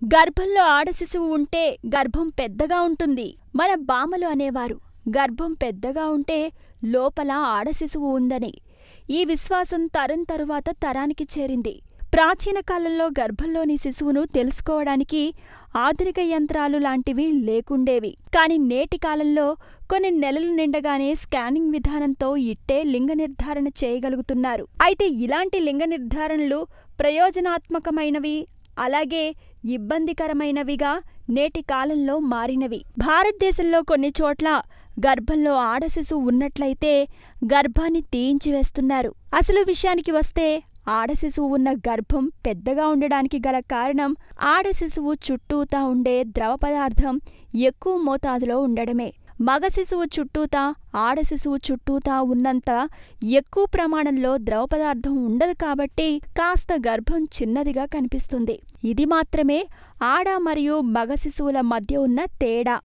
గర్భంలో ఆడ శిశువు ఉంటే గర్భం పెద్దగా ఉంటుంది మన బామలు అనేవారు గర్భం పెద్దగా ఉంటే లోపల ఆడ శిశువు ఉందని ఈ విశ్వాసం తరం తరువాత తరానికి చేరింది ప్రాచీన కాలంలో గర్భంలోని శిశువును తెలుసుకోవడానికి ఆధునిక యంత్రాలు లాంటివి లేకుండేవి కాని నేటి కాలంలో కొన్ని నెలలు నిండగానే స్కానింగ్ విధానంతో ఇట్టే లింగ నిర్ధారణ చేయగలుగుతున్నారు అయితే ఇలాంటి లింగ నిర్ధారణలు ప్రయోజనాత్మకమైనవి అలాగే ఇబ్బందికరమైనవిగా నేటి కాలంలో మారినవి భారతదేశంలో కొన్ని చోట్ల గర్భంలో ఆడ శిశువు ఉన్నట్లయితే గర్భాన్ని తీయించివేస్తున్నారు అసలు విషయానికి వస్తే ఆడ శిశువు ఉన్న గర్భం పెద్దగా ఉండడానికి గల కారణం ఆడ శిశువు చుట్టూతా ఉండే ద్రవ పదార్థం ఎక్కువ మోతాదులో ఉండడమే మగ శిశువు చుట్టూతా ఆడ శిశువు చుట్టూతా ఉన్నంత ఎక్కువ ప్రమాణంలో ద్రవ పదార్థం ఉండదు కాబట్టి కాస్త గర్భం చిన్నదిగా కనిపిస్తుంది ఇది మాత్రమే ఆడ మరియు మగ శిశువుల మధ్య ఉన్న తేడా